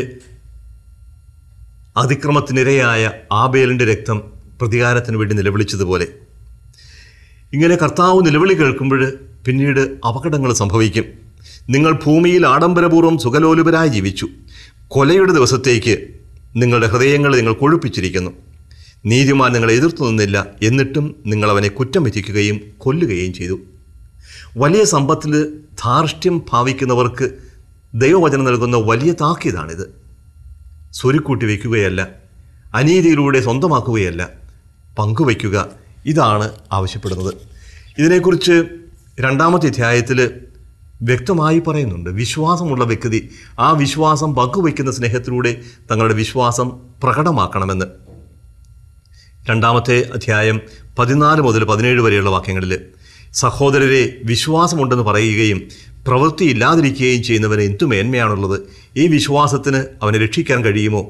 അതിക്രമത്തിനിരയായ ആബേലിൻ്റെ രക്തം പ്രതികാരത്തിന് വേണ്ടി നിലവിളിച്ചതുപോലെ ഇങ്ങനെ കർത്താവ് നിലവിളി കേൾക്കുമ്പോൾ പിന്നീട് അപകടങ്ങൾ സംഭവിക്കും നിങ്ങൾ ഭൂമിയിൽ ആഡംബരപൂർവ്വം സുഖലോലുപരായി ജീവിച്ചു കൊലയുടെ ദിവസത്തേക്ക് നിങ്ങളുടെ ഹൃദയങ്ങളെ നിങ്ങൾ കൊഴുപ്പിച്ചിരിക്കുന്നു നീതിമാൻ നിങ്ങളെ എതിർത്തു നിന്നില്ല എന്നിട്ടും നിങ്ങൾ അവനെ കുറ്റം വിധിക്കുകയും കൊല്ലുകയും ചെയ്തു വലിയ സമ്പത്തിൽ ധാർഷ്ട്യം ഭാവിക്കുന്നവർക്ക് ദൈവവചനം നൽകുന്ന വലിയ താക്കീതാണിത് സ്വരുക്കൂട്ടി വയ്ക്കുകയല്ല അനീതിയിലൂടെ സ്വന്തമാക്കുകയല്ല പങ്കുവയ്ക്കുക ഇതാണ് ആവശ്യപ്പെടുന്നത് ഇതിനെക്കുറിച്ച് രണ്ടാമത്തെ അധ്യായത്തിൽ വ്യക്തമായി പറയുന്നുണ്ട് വിശ്വാസമുള്ള വ്യക്തി ആ വിശ്വാസം പങ്കുവയ്ക്കുന്ന സ്നേഹത്തിലൂടെ തങ്ങളുടെ വിശ്വാസം പ്രകടമാക്കണമെന്ന് രണ്ടാമത്തെ അധ്യായം പതിനാല് മുതൽ പതിനേഴ് വരെയുള്ള വാക്യങ്ങളിൽ സഹോദരരെ വിശ്വാസമുണ്ടെന്ന് പറയുകയും പ്രവൃത്തി ഇല്ലാതിരിക്കുകയും ചെയ്യുന്നവന് എന്തു മേന്മയാണുള്ളത് ഈ വിശ്വാസത്തിന് അവനെ രക്ഷിക്കാൻ കഴിയുമോ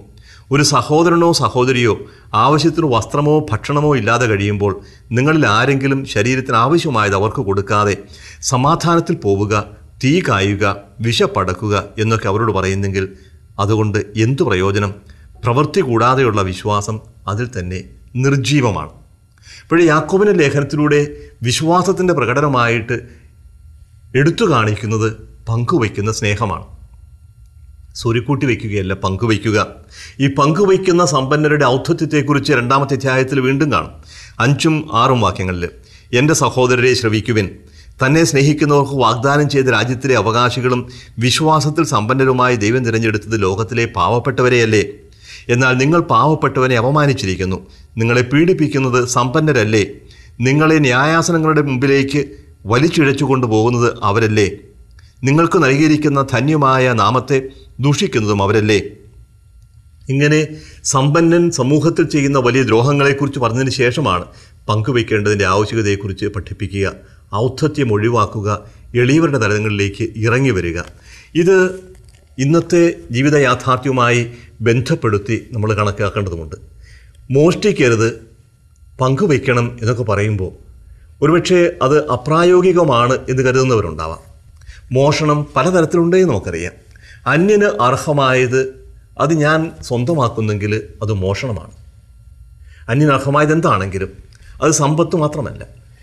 ഒരു സഹോദരനോ സഹോദരിയോ ആവശ്യത്തിന് വസ്ത്രമോ ഭക്ഷണമോ ഇല്ലാതെ കഴിയുമ്പോൾ നിങ്ങളിൽ ആരെങ്കിലും ശരീരത്തിന് ആവശ്യമായത് അവർക്ക് കൊടുക്കാതെ സമാധാനത്തിൽ പോവുക തീ കായുക വിഷപ്പടക്കുക എന്നൊക്കെ അവരോട് പറയുന്നെങ്കിൽ അതുകൊണ്ട് എന്തു പ്രയോജനം പ്രവൃത്തി കൂടാതെയുള്ള വിശ്വാസം അതിൽ തന്നെ നിർജീവമാണ് ഇപ്പോഴേ യാക്കോബിൻ്റെ ലേഖനത്തിലൂടെ വിശ്വാസത്തിൻ്റെ പ്രകടനമായിട്ട് എടുത്തു കാണിക്കുന്നത് പങ്കുവയ്ക്കുന്ന സ്നേഹമാണ് സ്വരുക്കൂട്ടി വയ്ക്കുകയല്ല പങ്കുവയ്ക്കുക ഈ പങ്കുവയ്ക്കുന്ന സമ്പന്നരുടെ ഔദ്ധത്യത്തെക്കുറിച്ച് രണ്ടാമത്തെ അധ്യായത്തിൽ വീണ്ടും കാണും അഞ്ചും ആറും വാക്യങ്ങളിൽ എൻ്റെ സഹോദരരെ ശ്രവിക്കുവിൻ തന്നെ സ്നേഹിക്കുന്നവർക്ക് വാഗ്ദാനം ചെയ്ത രാജ്യത്തിലെ അവകാശികളും വിശ്വാസത്തിൽ സമ്പന്നരുമായി ദൈവം തിരഞ്ഞെടുത്തത് ലോകത്തിലെ പാവപ്പെട്ടവരെയല്ലേ എന്നാൽ നിങ്ങൾ പാവപ്പെട്ടവനെ അപമാനിച്ചിരിക്കുന്നു നിങ്ങളെ പീഡിപ്പിക്കുന്നത് സമ്പന്നരല്ലേ നിങ്ങളെ ന്യായാസനങ്ങളുടെ മുമ്പിലേക്ക് വലിച്ചിഴച്ചു കൊണ്ടുപോകുന്നത് അവരല്ലേ നിങ്ങൾക്ക് നൽകിയിരിക്കുന്ന ധന്യമായ നാമത്തെ ദൂഷിക്കുന്നതും അവരല്ലേ ഇങ്ങനെ സമ്പന്നൻ സമൂഹത്തിൽ ചെയ്യുന്ന വലിയ ദ്രോഹങ്ങളെക്കുറിച്ച് പറഞ്ഞതിന് ശേഷമാണ് പങ്കുവയ്ക്കേണ്ടതിൻ്റെ ആവശ്യകതയെക്കുറിച്ച് പഠിപ്പിക്കുക ഔദ്ധത്യം ഒഴിവാക്കുക എളിയവരുടെ തലങ്ങളിലേക്ക് ഇറങ്ങി വരിക ഇത് ഇന്നത്തെ ജീവിത യാഥാർത്ഥ്യവുമായി ബന്ധപ്പെടുത്തി നമ്മൾ കണക്കാക്കേണ്ടതുണ്ട് മോഷ്ടിക്കരുത് പങ്കുവയ്ക്കണം എന്നൊക്കെ പറയുമ്പോൾ ഒരുപക്ഷെ അത് അപ്രായോഗികമാണ് എന്ന് കരുതുന്നവരുണ്ടാവാം മോഷണം പലതരത്തിലുണ്ട് എന്ന് നമുക്കറിയാം അന്യന് അർഹമായത് അത് ഞാൻ സ്വന്തമാക്കുന്നെങ്കിൽ അത് മോഷണമാണ് അന്യന് അർഹമായത് എന്താണെങ്കിലും അത് സമ്പത്ത് മാത്രമല്ല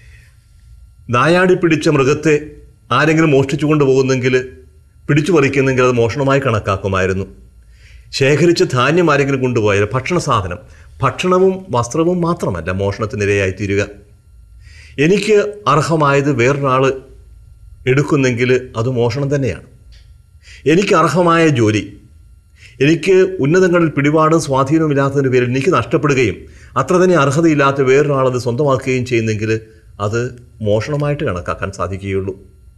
നായാടി പിടിച്ച മൃഗത്തെ ആരെങ്കിലും മോഷ്ടിച്ചു കൊണ്ടുപോകുന്നെങ്കിൽ പിടിച്ചു പറിക്കുന്നെങ്കിൽ അത് മോഷണമായി കണക്കാക്കുമായിരുന്നു ശേഖരിച്ച ധാന്യം ആരെങ്കിലും കൊണ്ടുപോയാൽ ഭക്ഷണ സാധനം ഭക്ഷണവും വസ്ത്രവും മാത്രമല്ല മോഷണത്തിനിരയായി തീരുക എനിക്ക് അർഹമായത് വേറൊരാൾ എടുക്കുന്നെങ്കിൽ അത് മോഷണം തന്നെയാണ് എനിക്ക് അർഹമായ ജോലി എനിക്ക് ഉന്നതങ്ങളിൽ പിടിപാടും സ്വാധീനവുമില്ലാത്തതിൻ്റെ പേരിൽ എനിക്ക് നഷ്ടപ്പെടുകയും അത്ര തന്നെ അർഹതയില്ലാത്ത വേറൊരാളത് സ്വന്തമാക്കുകയും ചെയ്യുന്നെങ്കിൽ അത് മോഷണമായിട്ട് കണക്കാക്കാൻ സാധിക്കുകയുള്ളൂ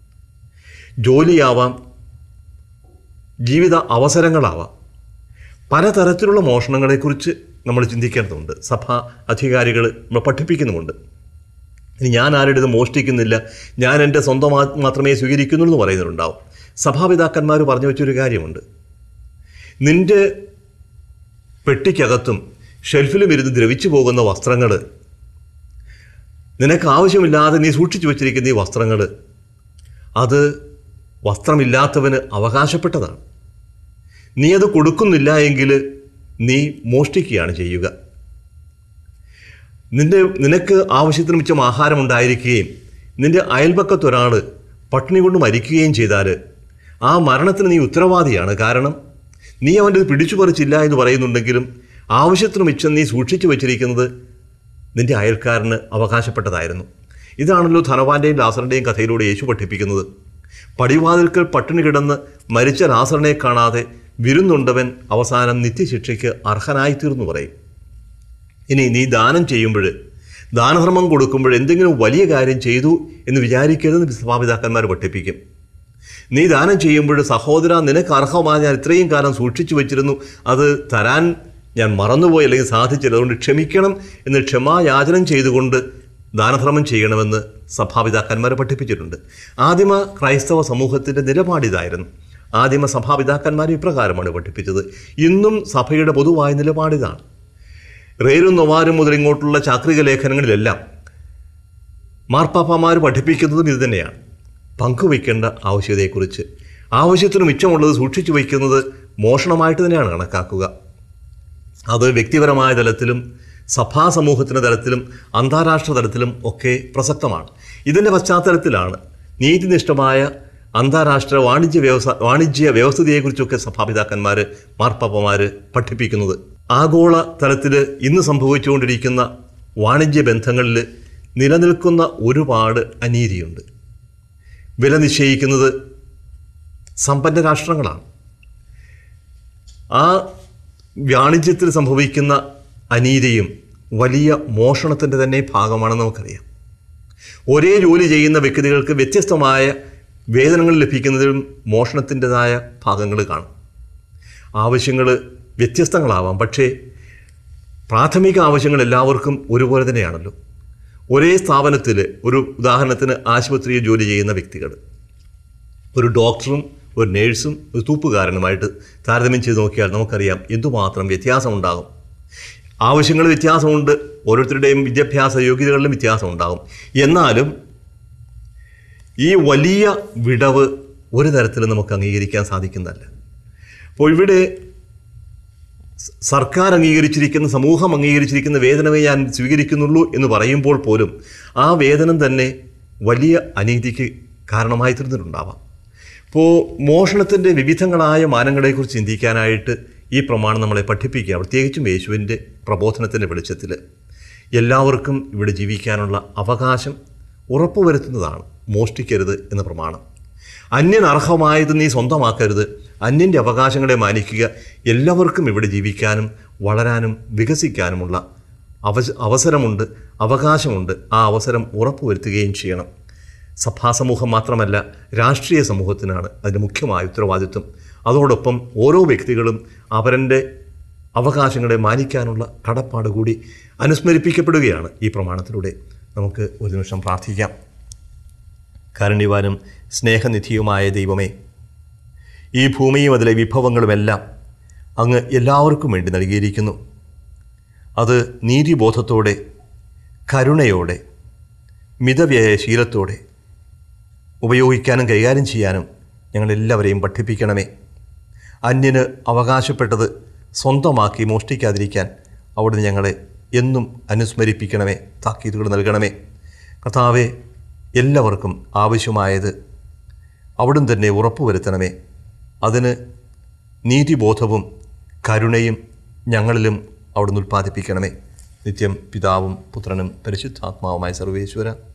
ജോലിയാവാം ജീവിത അവസരങ്ങളാവാം പലതരത്തിലുള്ള മോഷണങ്ങളെക്കുറിച്ച് നമ്മൾ ചിന്തിക്കേണ്ടതുണ്ട് സഭാ അധികാരികൾ നമ്മൾ പഠിപ്പിക്കുന്നുമുണ്ട് ഇനി ഞാൻ ആരുടേത് മോഷ്ടിക്കുന്നില്ല ഞാൻ എൻ്റെ സ്വന്തം മാ- മാത്രമേ സ്വീകരിക്കുന്നുള്ളൂ എന്ന് പറയുന്നവരുണ്ടാവും സഭാപിതാക്കന്മാർ പറഞ്ഞു വെച്ചൊരു കാര്യമുണ്ട് നിന്റെ പെട്ടിക്കകത്തും ഷെൽഫിലും ഇരുന്ന് ദ്രവിച്ചു പോകുന്ന വസ്ത്രങ്ങൾ നിനക്ക് ആവശ്യമില്ലാതെ നീ സൂക്ഷിച്ചു വച്ചിരിക്കുന്ന ഈ വസ്ത്രങ്ങൾ അത് വസ്ത്രമില്ലാത്തവന് അവകാശപ്പെട്ടതാണ് നീ അത് കൊടുക്കുന്നില്ല എങ്കിൽ നീ മോഷ്ടിക്കുകയാണ് ചെയ്യുക നിന്റെ നിനക്ക് ആവശ്യത്തിന് മിച്ചം ആഹാരം ഉണ്ടായിരിക്കുകയും നിന്റെ അയൽപക്കത്തൊരാൾ പട്ടിണി കൊണ്ട് മരിക്കുകയും ചെയ്താൽ ആ മരണത്തിന് നീ ഉത്തരവാദിയാണ് കാരണം നീ അവൻ്റെ പിടിച്ചു പറിച്ചില്ല എന്ന് പറയുന്നുണ്ടെങ്കിലും ആവശ്യത്തിന് മിച്ചം നീ സൂക്ഷിച്ചു വച്ചിരിക്കുന്നത് നിന്റെ അയൽക്കാരന് അവകാശപ്പെട്ടതായിരുന്നു ഇതാണല്ലോ ധനവാന്റെയും ലാസറിൻ്റെയും കഥയിലൂടെ യേശു പഠിപ്പിക്കുന്നത് പടിവാതിൽക്കൽ പട്ടിണി കിടന്ന് മരിച്ച ലാസറിനെ കാണാതെ വിരുന്നുണ്ടവൻ അവസാനം നിത്യശിക്ഷയ്ക്ക് അർഹനായിത്തീർന്നു പറയും ഇനി നീ ദാനം ചെയ്യുമ്പോൾ ദാനധർമ്മം കൊടുക്കുമ്പോൾ എന്തെങ്കിലും വലിയ കാര്യം ചെയ്തു എന്ന് വിചാരിക്കരുതെന്ന് സഭാപിതാക്കന്മാർ പഠിപ്പിക്കും നീ ദാനം ചെയ്യുമ്പോൾ സഹോദര നിനക്ക് അർഹമായ ഞാൻ ഇത്രയും കാലം സൂക്ഷിച്ചു വെച്ചിരുന്നു അത് തരാൻ ഞാൻ മറന്നുപോയി അല്ലെങ്കിൽ സാധിച്ചില്ല അതുകൊണ്ട് ക്ഷമിക്കണം എന്ന് ക്ഷമായാചനം ചെയ്തുകൊണ്ട് ദാനധർമ്മം ചെയ്യണമെന്ന് സഭാപിതാക്കന്മാർ പഠിപ്പിച്ചിട്ടുണ്ട് ആദിമ ക്രൈസ്തവ സമൂഹത്തിൻ്റെ നിലപാടിതായിരുന്നു ആദിമ സഭാപിതാക്കന്മാർ ഇപ്രകാരമാണ് പഠിപ്പിച്ചത് ഇന്നും സഭയുടെ പൊതുവായ നിലപാടിതാണ് റേരും നൊവാരും മുതൽ ഇങ്ങോട്ടുള്ള ചാക്രിക ലേഖനങ്ങളിലെല്ലാം മാർപ്പാപ്പമാർ പഠിപ്പിക്കുന്നതും ഇത് തന്നെയാണ് പങ്കുവയ്ക്കേണ്ട ആവശ്യതയെക്കുറിച്ച് ആവശ്യത്തിന് മിച്ചമുള്ളത് സൂക്ഷിച്ചു വയ്ക്കുന്നത് മോഷണമായിട്ട് തന്നെയാണ് കണക്കാക്കുക അത് വ്യക്തിപരമായ തലത്തിലും സഭാ സമൂഹത്തിൻ്റെ തലത്തിലും അന്താരാഷ്ട്ര തലത്തിലും ഒക്കെ പ്രസക്തമാണ് ഇതിൻ്റെ പശ്ചാത്തലത്തിലാണ് നീതിനിഷ്ഠമായ അന്താരാഷ്ട്ര വാണിജ്യ വ്യവസായ വാണിജ്യ വ്യവസ്ഥിതിയെക്കുറിച്ചൊക്കെ സഭാപിതാക്കന്മാർ മാർപ്പാപ്പമാർ പഠിപ്പിക്കുന്നത് ആഗോള തലത്തിൽ ഇന്ന് സംഭവിച്ചുകൊണ്ടിരിക്കുന്ന വാണിജ്യ ബന്ധങ്ങളിൽ നിലനിൽക്കുന്ന ഒരുപാട് അനീതിയുണ്ട് വില നിശ്ചയിക്കുന്നത് സമ്പന്ന രാഷ്ട്രങ്ങളാണ് ആ വാണിജ്യത്തിൽ സംഭവിക്കുന്ന അനീതിയും വലിയ മോഷണത്തിൻ്റെ തന്നെ ഭാഗമാണെന്ന് നമുക്കറിയാം ഒരേ ജോലി ചെയ്യുന്ന വ്യക്തികൾക്ക് വ്യത്യസ്തമായ വേതനങ്ങൾ ലഭിക്കുന്നതിലും മോഷണത്തിൻ്റെതായ ഭാഗങ്ങൾ കാണും ആവശ്യങ്ങൾ വ്യത്യസ്തങ്ങളാവാം പക്ഷേ പ്രാഥമിക ആവശ്യങ്ങൾ എല്ലാവർക്കും ഒരുപോലെ തന്നെയാണല്ലോ ഒരേ സ്ഥാപനത്തിൽ ഒരു ഉദാഹരണത്തിന് ആശുപത്രിയിൽ ജോലി ചെയ്യുന്ന വ്യക്തികൾ ഒരു ഡോക്ടറും ഒരു നേഴ്സും ഒരു തൂപ്പുകാരനുമായിട്ട് താരതമ്യം ചെയ്ത് നോക്കിയാൽ നമുക്കറിയാം എന്തുമാത്രം വ്യത്യാസമുണ്ടാകും ആവശ്യങ്ങൾ വ്യത്യാസമുണ്ട് ഓരോരുത്തരുടെയും വിദ്യാഭ്യാസ യോഗ്യതകളിലും വ്യത്യാസം ഉണ്ടാകും എന്നാലും ഈ വലിയ വിടവ് ഒരു തരത്തിലും നമുക്ക് അംഗീകരിക്കാൻ സാധിക്കുന്നതല്ല അപ്പോൾ ഇവിടെ സ- സർക്കാർ അംഗീകരിച്ചിരിക്കുന്ന സമൂഹം അംഗീകരിച്ചിരിക്കുന്ന വേതനമേ ഞാൻ സ്വീകരിക്കുന്നുള്ളൂ എന്ന് പറയുമ്പോൾ പോലും ആ വേതനം തന്നെ വലിയ അനീതിക്ക് കാരണമായി തീർന്നിട്ടുണ്ടാവാം ഇപ്പോൾ മോഷണത്തിൻ്റെ വിവിധങ്ങളായ മാനങ്ങളെക്കുറിച്ച് ചിന്തിക്കാനായിട്ട് ഈ പ്രമാണം നമ്മളെ പഠിപ്പിക്കുക പ്രത്യേകിച്ചും യേശുവിൻ്റെ പ്രബോധനത്തിൻ്റെ വെളിച്ചത്തിൽ എല്ലാവർക്കും ഇവിടെ ജീവിക്കാനുള്ള അവകാശം ഉറപ്പുവരുത്തുന്നതാണ് മോഷ്ടിക്കരുത് എന്ന പ്രമാണം അന്യൻ അർഹമായത് നീ സ്വന്തമാക്കരുത് അന്യൻ്റെ അവകാശങ്ങളെ മാനിക്കുക എല്ലാവർക്കും ഇവിടെ ജീവിക്കാനും വളരാനും വികസിക്കാനുമുള്ള അവസ അവസരമുണ്ട് അവകാശമുണ്ട് ആ അവസരം ഉറപ്പുവരുത്തുകയും ചെയ്യണം സഭാസമൂഹം മാത്രമല്ല രാഷ്ട്രീയ സമൂഹത്തിനാണ് അതിൻ്റെ മുഖ്യമായ ഉത്തരവാദിത്വം അതോടൊപ്പം ഓരോ വ്യക്തികളും അവരൻ്റെ അവകാശങ്ങളെ മാനിക്കാനുള്ള കടപ്പാട് കൂടി അനുസ്മരിപ്പിക്കപ്പെടുകയാണ് ഈ പ്രമാണത്തിലൂടെ നമുക്ക് ഒരു നിമിഷം പ്രാർത്ഥിക്കാം കാരുണ്യവാനും സ്നേഹനിധിയുമായ ദൈവമേ ഈ ഭൂമിയും അതിലെ വിഭവങ്ങളുമെല്ലാം അങ്ങ് എല്ലാവർക്കും വേണ്ടി നൽകിയിരിക്കുന്നു അത് നീതിബോധത്തോടെ കരുണയോടെ മിതവ്യയ ശീലത്തോടെ ഉപയോഗിക്കാനും കൈകാര്യം ചെയ്യാനും ഞങ്ങളെല്ലാവരെയും പഠിപ്പിക്കണമേ അന്യന് അവകാശപ്പെട്ടത് സ്വന്തമാക്കി മോഷ്ടിക്കാതിരിക്കാൻ അവിടുന്ന് ഞങ്ങളെ എന്നും അനുസ്മരിപ്പിക്കണമേ താക്കീതുകൾ നൽകണമേ കർത്താവെ എല്ലാവർക്കും ആവശ്യമായത് അവിടുന്ന് തന്നെ ഉറപ്പുവരുത്തണമേ അതിന് നീതിബോധവും കരുണയും ഞങ്ങളിലും അവിടുന്ന് ഉൽപ്പാദിപ്പിക്കണമേ നിത്യം പിതാവും പുത്രനും പരിശുദ്ധാത്മാവുമായ സർവേശ്വര